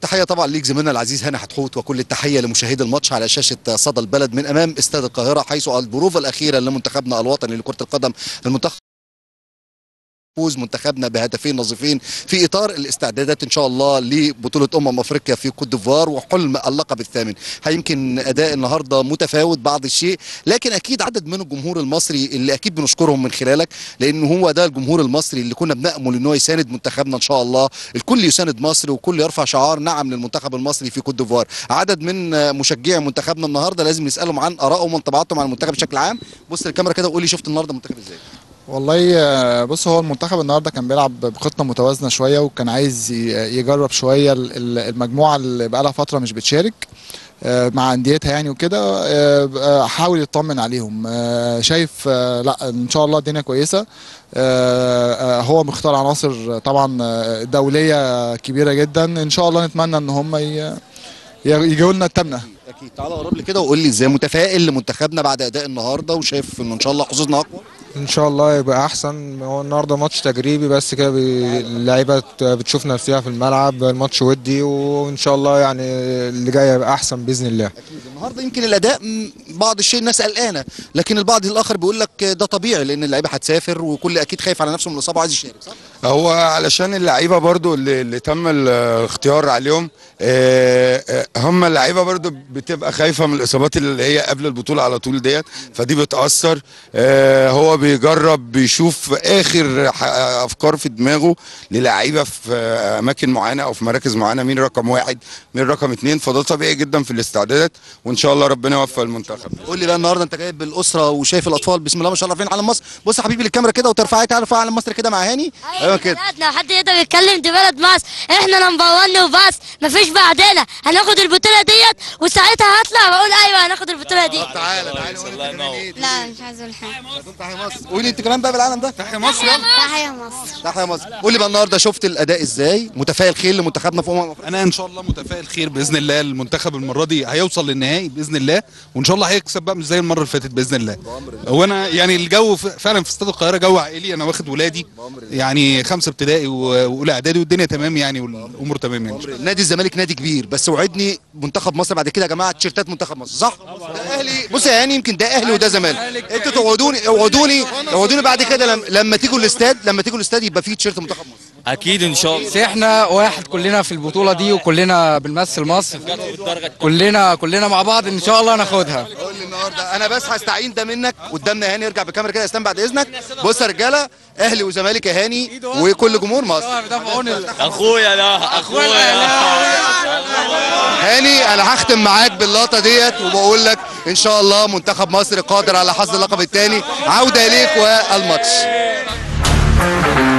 تحيه طبعا ليك زميلنا العزيز هاني حتحوت وكل التحيه لمشاهدي الماتش على شاشه صدى البلد من امام استاد القاهره حيث البروفه الاخيره لمنتخبنا الوطني لكره القدم المنتخب فوز منتخبنا بهدفين نظيفين في اطار الاستعدادات ان شاء الله لبطوله امم افريقيا في كوت ديفوار وحلم اللقب الثامن يمكن اداء النهارده متفاوت بعض الشيء لكن اكيد عدد من الجمهور المصري اللي اكيد بنشكرهم من خلالك لان هو ده الجمهور المصري اللي كنا بنامل ان هو يساند منتخبنا ان شاء الله الكل يساند مصر وكل يرفع شعار نعم للمنتخب المصري في كوت ديفوار عدد من مشجعي منتخبنا النهارده لازم نسالهم عن ارائهم وانطباعاتهم عن المنتخب بشكل عام بص للكاميرا كده وقول لي شفت النهارده المنتخب ازاي والله آه، بص هو المنتخب النهارده كان بيلعب بخطه متوازنه شويه وكان عايز ي- يجرب شويه ال- ال- المجموعه اللي بقالها فتره مش بتشارك آه، مع انديتها يعني وكده آه، آه، حاول يطمن عليهم آه، شايف آه، لا ان شاء الله الدنيا كويسه آه، آه، هو مختار عناصر طبعا آه، دوليه كبيره جدا ان شاء الله نتمنى ان هم ي- يجوا لنا التامنه اكيد تعالى قرب لي كده وقول لي ازاي متفائل لمنتخبنا بعد اداء النهارده وشايف انه ان شاء الله حظوظنا اقوى ان شاء الله يبقى احسن هو النهارده ماتش تجريبي بس كده بي- اللعيبه ت- بتشوف نفسها في الملعب الماتش ودي وان شاء الله يعني اللي جاي يبقى احسن باذن الله اكيد النهارده يمكن الاداء م، بعض الشيء الناس قلقانه لكن البعض الاخر بيقول لك ده طبيعي لان اللعيبه هتسافر وكل اكيد خايف على نفسه من الاصابه وعايز يشارك صح؟ هو علشان اللعيبه برضو اللي, اللي تم الاختيار عليهم آه، آه، هم اللعيبه برضو بتبقى خايفه من الاصابات اللي هي قبل البطوله على طول ديت فدي بتاثر آه، هو بيجرب بيشوف اخر ح- افكار في دماغه للعيبه في آه، اماكن معينه او في مراكز معينه مين رقم واحد مين رقم اتنين فده طبيعي جدا في الاستعدادات وان شاء الله ربنا يوفق المنتخب قول لي بقى النهارده انت جايب بالاسره وشايف الاطفال بسم الله ما شاء الله فين علم مصر بص يا حبيبي للكاميرا كده وترفعي تعرف علم مصر كده مع هاني ايوه كده بلدنا حد يقدر يتكلم دي بلد مصر احنا نمبر 1 وبس مفيش بعدنا هناخد البطوله ديت وساعتها هطلع واقول ايوه هناخد البطوله دي تعالى تعالى قول لي كمان ايه لا مش عايز اقول حاجه تحيا مصر قولي انت كمان بقى بالعالم ده تحيا مصر يلا تحية مصر تحيا مصر قول لي بقى النهارده شفت الاداء ازاي متفائل خير لمنتخبنا في امم افريقيا انا ان شاء الله متفائل خير باذن الله المنتخب المره دي هيوصل للنهائي باذن الله وان شاء الله هيكسب بقى مش زي المره اللي فاتت باذن الله وانا يعني الجو ف- فعلا في استاد القاهره جو عائلي انا واخد ولادي يعني خمسه ابتدائي و- واولى اعدادي والدنيا تمام يعني والامور تمام يعني نادي الزمالك نادي كبير بس وعدني منتخب مصر بعد كده يا جماعه تيشيرتات منتخب مصر صح؟ ده اهلي بص يا هاني يمكن ده اهلي وده زمالك انتوا توعدوني اوعدوني اوعدوني بعد كده لما, لما تيجوا الاستاد لما تيجوا الاستاد يبقى فيه تيشيرت منتخب مصر اكيد ان شاء الله بس احنا واحد كلنا في البطولة دي وكلنا بنمثل مصر كلنا كلنا مع بعض ان شاء الله ناخدها قول لي النهارده انا بس هستعين ده منك قدامنا يا هاني ارجع بكاميرا كده يا اسلام بعد اذنك بص يا رجاله اهلي وزمالك يا هاني وكل جمهور مصر اخويا لا اخويا هاني انا هختم معاك باللقطه ديت وبقول لك ان شاء الله منتخب مصر قادر على حصد اللقب الثاني عوده اليك والماتش